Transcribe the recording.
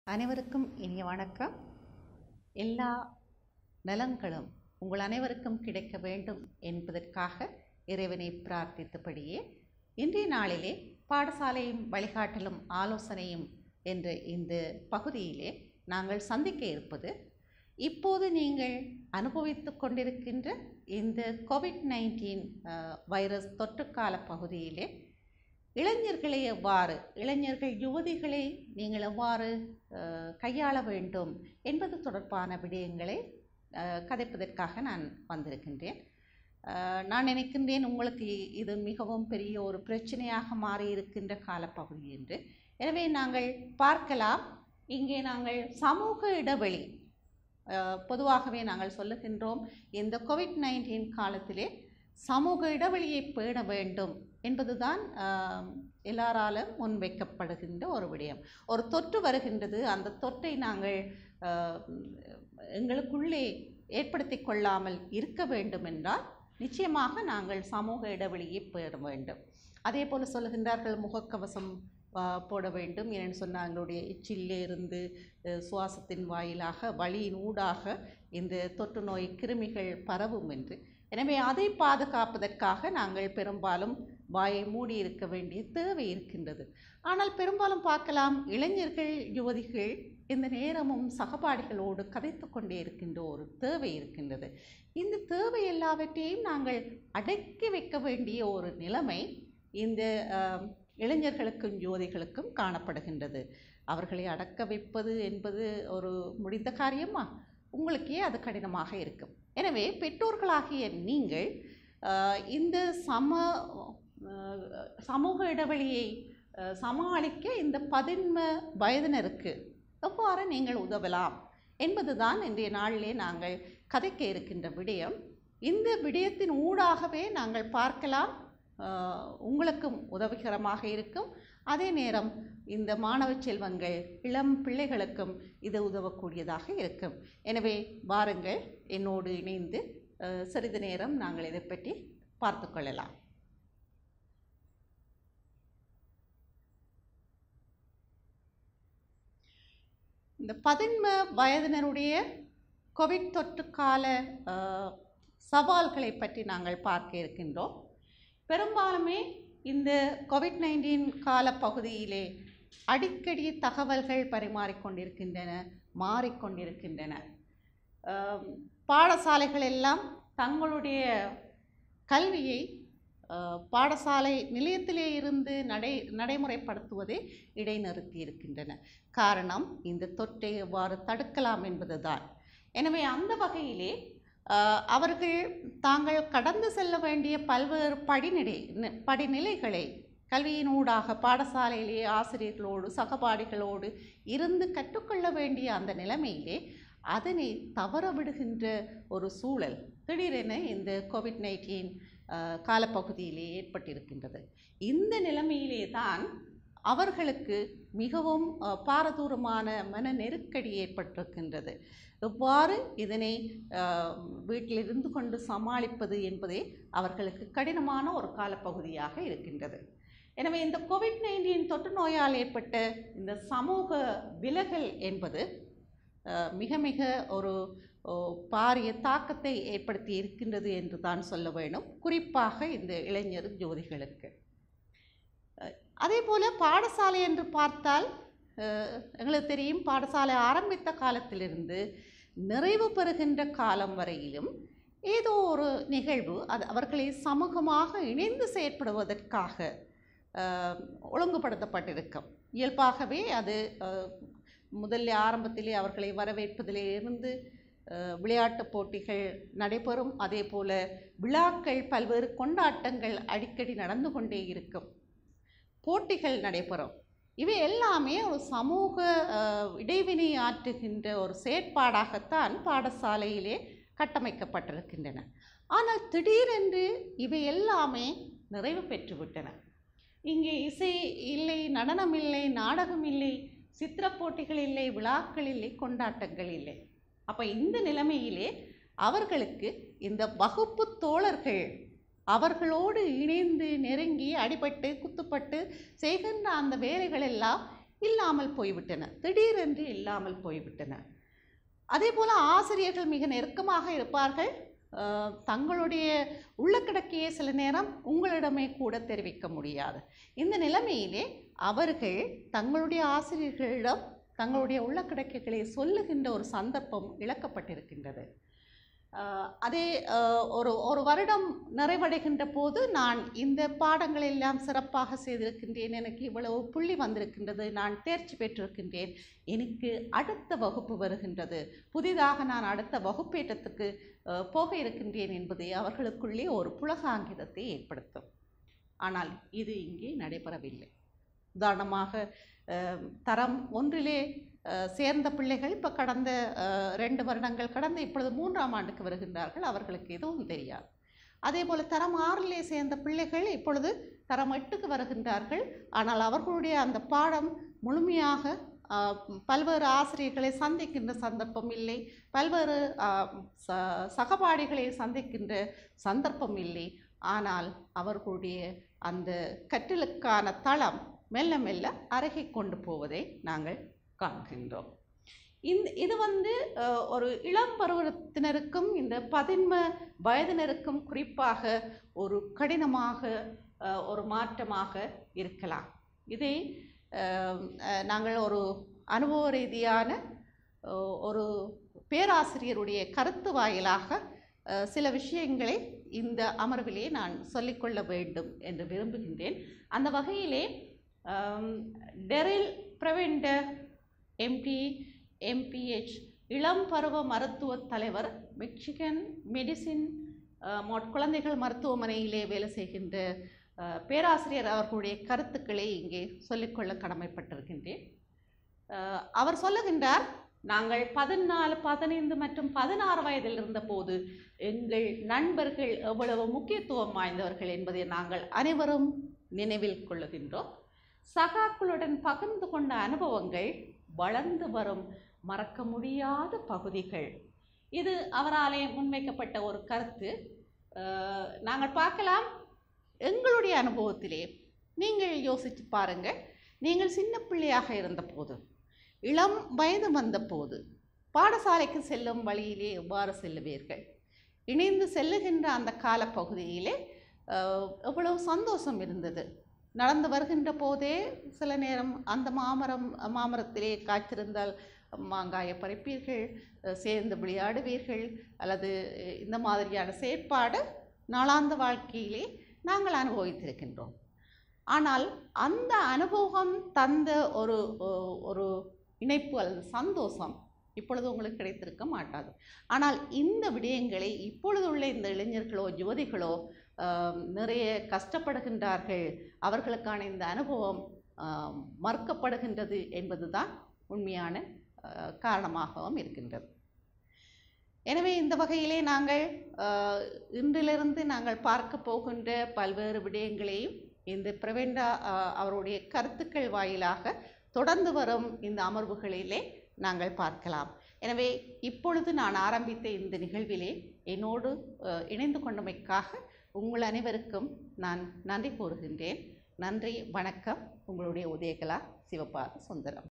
அனைவருக்கும் இனிய வணக்கம் எல்லா நலன்களும் உங்கள் அனைவருக்கும் கிடைக்க வேண்டும் என்பதற்காக இறைவனை பிரார்த்தித்தபடியே இன்றைய நாளிலே பாடசாலையும் வழிகாட்டலும் ஆலோசனையும் என்ற இந்த பகுதியிலே நாங்கள் சந்திக்க இருப்பது இப்போது நீங்கள் அனுபவித்து கொண்டிருக்கின்ற இந்த கோவிட் நைன்டீன் வைரஸ் தொற்றுக்கால பகுதியிலே இளைஞர்களை எவ்வாறு இளைஞர்கள் யுவதிகளை நீங்கள் எவ்வாறு அஹ், கையாள வேண்டும் என்பது தொடர்பான விடயங்களை அஹ், கதைப்பதற்காக நான் வந்திருக்கின்றேன் அஹ், நான் நினைக்கின்றேன் உங்களுக்கு இது மிகவும் பெரிய ஒரு பிரச்சனையாக மாறி இருக்கின்ற காலப்பகுதி என்று எனவே நாங்கள் பார்க்கலாம் இங்கே நாங்கள் சமூக இடைவெளி அஹ், பொதுவாகவே நாங்கள் சொல்லுகின்றோம் இந்த கோவிட் நைன்டீன் காலத்திலே சமூக இடைவெளியை பேண வேண்டும் என்பதுதான் ஆம், எல்லாராலும் முன்வைக்கப்படுகின்ற ஒரு விடயம் ஒரு தொற்று வருகின்றது அந்த தொற்றை நாங்கள் ஆஹ், எங்களுக்குள்ளே ஏற்படுத்தி கொள்ளாமல் இருக்க வேண்டும் என்றால் நிச்சயமாக நாங்கள் சமூக இடைவெளியை பேண வேண்டும் அதே போல் சொல்லுகின்றார்கள் முகக்கவசம் ஆ, போட வேண்டும் ஏன்னு சொன்னால் எங்களுடைய எச்சிலே இருந்து அஹ், சுவாசத்தின் வாயிலாக வழியின் ஊடாக இந்த தொற்று நோய் கிருமிகள் பரவும் என்று எனவே அதை பாதுகாப்பதற்காக நாங்கள் பெரும்பாலும் வாயை மூடி இருக்க வேண்டிய தேவை இருக்கின்றது ஆனால் பெரும்பாலும் பார்க்கலாம் இளைஞர்கள் யுவதிகள் இந்த நேரமும் சகபாடிகளோடு கதைத்து கொண்டே இருக்கின்ற ஒரு தேவை இருக்கின்றது இந்த தேவை எல்லாவற்றையும் நாங்கள் அடக்கி வைக்க வேண்டிய ஒரு நிலைமை இந்த ஆம், இளைஞர்களுக்கும் யுவதிகளுக்கும் காணப்படுகின்றது அவர்களை அடக்க வைப்பது என்பது ஒரு முடிந்த காரியமா உங்களுக்கே அது கடினமாக இருக்கும் எனவே பெற்றோர்களாகிய நீங்கள் ஆஹ், இந்த சம ஆஹ், சமூக இடைவெளியை ஆஹ், சமாளிக்க இந்த பதின்ம வயதினருக்கு எவ்வாறு நீங்கள் உதவலாம் என்பதுதான் இன்றைய நாளிலே நாங்கள் கதைக்க இருக்கின்ற விடயம் இந்த விடயத்தின் ஊடாகவே நாங்கள் பார்க்கலாம் ஆஹ், உங்களுக்கும் உதவிகரமாக இருக்கும் அதே நேரம் இந்த மாணவ செல்வங்கள் இளம் பிள்ளைகளுக்கும் இது உதவக்கூடியதாக இருக்கும் எனவே வாருங்கள் என்னோடு இணைந்து அஹ், சிறிது நேரம் நாங்கள் இதை பற்றி பார்த்து கொள்ளலாம் இந்த பதின்ம வயதினருடைய கோவிட் தொற்று கால அஹ், சவால்களை பற்றி நாங்கள் பார்க்க இருக்கின்றோம் பெரும்பாலுமே இந்த கோவிட் நைன்டீன் கால பகுதியிலே அடிக்கடி தகவல்கள் பரிமாறிக்கொண்டிருக்கின்றன மாறிக்கொண்டிருக்கின்றன ஆம், பாடசாலைகள் எல்லாம் தங்களுடைய கல்வியை அஹ், பாடசாலை நிலையத்திலே இருந்து நடை நடைமுறைப்படுத்துவதை இடைநிறுத்தி இருக்கின்றன காரணம் இந்த தொற்றை எவ்வாறு தடுக்கலாம் என்பதுதான் எனவே அந்த வகையிலே ஆஹ், அவர்கள் தாங்கள் கடந்து செல்ல வேண்டிய பல்வேறு படிநிலை நி- படிநிலைகளை கல்வியினூடாக பாடசாலையிலே ஆசிரியர்களோடு சகபாடிகளோடு இருந்து கற்றுக்கொள்ள வேண்டிய அந்த நிலைமையிலே அதனை தவற விடுகின்ற ஒரு சூழல் திடீரென இந்த கோவிட் நைன்டீன் காலப்பகுதியிலே ஏற்பட்டிருக்கின்றது இந்த நிலைமையிலே தான் அவர்களுக்கு மிகவும் அஹ், பாரதூரமான மன நெருக்கடி ஏற்பட்டிருக்கின்றது எவ்வாறு இதனை அஹ், வீட்டில் இருந்து கொண்டு சமாளிப்பது என்பதே அவர்களுக்கு கடினமான ஒரு காலப்பகுதியாக இருக்கின்றது எனவே இந்த கோவிட் நைன்டீன் தொற்று நோயால் ஏற்பட்ட இந்த சமூக விலகல் என்பது அஹ், மிக மிக ஒரு ஓ, பாரிய தாக்கத்தை ஏற்படுத்தி இருக்கின்றது என்று தான் சொல்ல வேண்டும் குறிப்பாக இந்த இளைஞர் ஜோதிகளுக்கு அதே போல் பாடசாலை என்று பார்த்தால் அஹ், எங்களுக்கு தெரியும் பாடசாலை ஆரம்பித்த காலத்திலிருந்து நிறைவு பெறுகின்ற காலம் வரையிலும் ஏதோ ஒரு நிகழ்வு அது அவர்களை சமூகமாக இணைந்து செயற்படுவதற்காக அஹ், ஒழுங்குபடுத்தப்பட்டிருக்கும் இயல்பாகவே அது அஹ், முதல்ல ஆரம்பத்திலே அவர்களை வரவேற்பதிலே இருந்து அஹ், விளையாட்டுப் போட்டிகள் நடைபெறும் அதே போல விழாக்கள் பல்வேறு கொண்டாட்டங்கள் அடிக்கடி நடந்து கொண்டே இருக்கும் போட்டிகள் நடைபெறும் இவை எல்லாமே ஒரு சமூக அஹ், இடைவினை ஆற்றுகின்ற ஒரு செயற்பாடாகத்தான் பாடசாலையிலே கட்டமைக்கப்பட்டிருக்கின்றன ஆனால் திடீரென்று இவை எல்லாமே நிறைவு பெற்றுவிட்டன இங்கே இசை இல்லை நடனம் இல்லை நாடகம் இல்லை சித்திரப் போட்டிகள் இல்லை விழாக்கள் இல்லை கொண்டாட்டங்கள் இல்லை அப்போ இந்த நிலைமையிலே அவர்களுக்கு இந்த வகுப்பு தோழர்கள் அவர்களோடு இணைந்து நெருங்கி அடிபட்டு குத்துப்பட்டு செய்கின்ற அந்த வேலைகள் எல்லாம் இல்லாமல் போய்விட்டன திடீரென்று இல்லாமல் போய்விட்டன அதே போல் ஆசிரியர்கள் மிக நெருக்கமாக இருப்பார்கள் அஹ், தங்களுடைய உள்ளக்கிடக்கையே சில நேரம் உங்களிடமே கூட தெரிவிக்க முடியாது இந்த நிலைமையிலே அவர்கள் தங்களுடைய ஆசிரியர்களிடம் தங்களுடைய உள்ளக்கிடக்கைகளை சொல்லுகின்ற ஒரு சந்தர்ப்பம் இழக்கப்பட்டிருக்கின்றது அஹ், அதே அஹ், ஒரு ஒரு வருடம் நிறைவடைகின்ற போது நான் இந்த பாடங்கள் எல்லாம் சிறப்பாக செய்திருக்கின்றேன் எனக்கு இவ்வளவு புள்ளி வந்திருக்கின்றது நான் தேர்ச்சி பெற்றிருக்கின்றேன் எனக்கு அடுத்த வகுப்பு வருகின்றது புதிதாக நான் அடுத்த வகுப்பேற்றத்துக்கு அஹ், போக இருக்கின்றேன் என்பது அவர்களுக்குள்ளே ஒரு புலகாங்கிதத்தை ஏற்படுத்தும் ஆனால் இது இங்கே நடைபெறவில்லை உதாரணமாக அஹ், தரம் ஒன்றிலே அஹ், சேர்ந்த பிள்ளைகள் இப்போ கடந்த அஹ், ரெண்டு வருடங்கள் கடந்து இப்பொழுது மூன்றாம் ஆண்டுக்கு வருகின்றார்கள் அவர்களுக்கு எதுவும் தெரியாது அதே போல் தரம் ஆறிலே சேர்ந்த பிள்ளைகள் இப்பொழுது தரம் எட்டுக்கு வருகின்றார்கள் ஆனால் அவர்களுடைய அந்த பாடம் முழுமையாக ஆஹ், பல்வேறு ஆசிரியர்களை சந்திக்கின்ற சந்தர்ப்பம் இல்லை பல்வேறு ஆஹ், ச சகபாடிகளை சந்திக்கின்ற சந்தர்ப்பம் இல்லை ஆனால் அவர்களுடைய அந்த கற்றலுக்கான தளம் மெல்ல மெல்ல அருகே கொண்டு போவதை நாங்கள் காண்கின்றோம் இந்த இது வந்து அஹ், ஒரு இளம் பருவத்தினருக்கும் இந்த பதின்ம வயதினருக்கும் குறிப்பாக ஒரு கடினமாக அஹ், ஒரு மாற்றமாக இருக்கலாம் இதை அஹ், அஹ், நாங்கள் ஒரு அனுபவ ரீதியான அஹ், ஒரு பேராசிரியருடைய கருத்து வாயிலாக அஹ், சில விஷயங்களை இந்த அமர்விலே நான் சொல்லிக்கொள்ள வேண்டும் என்று விரும்புகின்றேன் அந்த வகையிலே ஆம், டெரில் பிரவெண்ட எம்டி எம்பிஹெச் இளம் பருவ மருத்துவ தலைவர் மெக்சிகன் மெடிசின் அஹ், மொ- குழந்தைகள் மருத்துவமனையிலே வேலை செய்கின்ற அஹ், பேராசிரியர் அவர்களுடைய கருத்துக்களை இங்கே சொல்லிக்கொள்ள கடமைப்பட்டிருக்கின்றேன் அஹ், அவர் சொல்லுகின்றார் நாங்கள் பதினாலு பதினைந்து மற்றும் பதினாறு வயதில் இருந்தபோது எங்கள் நண்பர்கள் எவ்வளவு முக்கியத்துவம் வாய்ந்தவர்கள் என்பதை நாங்கள் அனைவரும் நினைவில் கொள்ளுகின்றோம் சகாக்களுடன் பகிர்ந்து கொண்ட அனுபவங்கள் வளர்ந்து வரும் மறக்க முடியாத பகுதிகள் இது அவராலே முன்வைக்கப்பட்ட ஒரு கருத்து அஹ், நாங்கள் பார்க்கலாம் எங்களுடைய அனுபவத்திலே நீங்கள் யோசித்து பாருங்கள் நீங்கள் சின்ன பிள்ளையாக இருந்தபோது இளம் வயது வந்தபோது பாடசாலைக்கு செல்லும் வழியிலே எவ்வாறு செல்லுவீர்கள் இணைந்து செல்லுகின்ற அந்த காலப்பகுதியிலே அஹ், எவ்வளவு சந்தோஷம் இருந்தது நடந்து வருகின்ற போதே சில நேரம் அந்த மாமரம் மாமரத்திலே காய்ச்சிருந்தால் மாங்காயை பறிப்பீர்கள் அஹ், சேர்ந்து விளையாடுவீர்கள் அல்லது அஹ், இந்த மாதிரியான செயற்பாடு நாளாந்த வாழ்க்கையிலே நாங்கள் அனுபவித்திருக்கின்றோம் ஆனால் அந்த அனுபவம் தந்த ஒரு ஒ- ஒரு இணைப்பு அல்லது சந்தோஷம் இப்பொழுது உங்களுக்கு கிடைத்திருக்க மாட்டாது ஆனால் இந்த விடயங்களை இப்பொழுது உள்ள இந்த இளைஞர்களோ யுவதிகளோ ஆம், நிறைய கஷ்டப்படுகின்றார்கள் அவர்களுக்கான இந்த அனுபவம் ஆம், மறுக்கப்படுகின்றது என்பதுதான் உண்மையான ஆ, காரணமாகவும் இருக்கின்றது எனவே இந்த வகையிலே நாங்கள் ஆ, இன்றிலிருந்து நாங்கள் பார்க்க போகின்ற பல்வேறு விடயங்களையும் இந்த பிரவெண்டா ஆ, அவருடைய கருத்துக்கள் வாயிலாக தொடர்ந்து வரும் இந்த அமர்வுகளிலே நாங்கள் பார்க்கலாம் எனவே இப்பொழுது நான் ஆரம்பித்த இந்த நிகழ்விலே என்னோடு அ, இணைந்து கொண்டமைக்காக உங்கள் அனைவருக்கும் நான் நன்றி கூறுகின்றேன் நன்றி வணக்கம் உங்களுடைய உதயகலா சிவபாத சுந்தரம்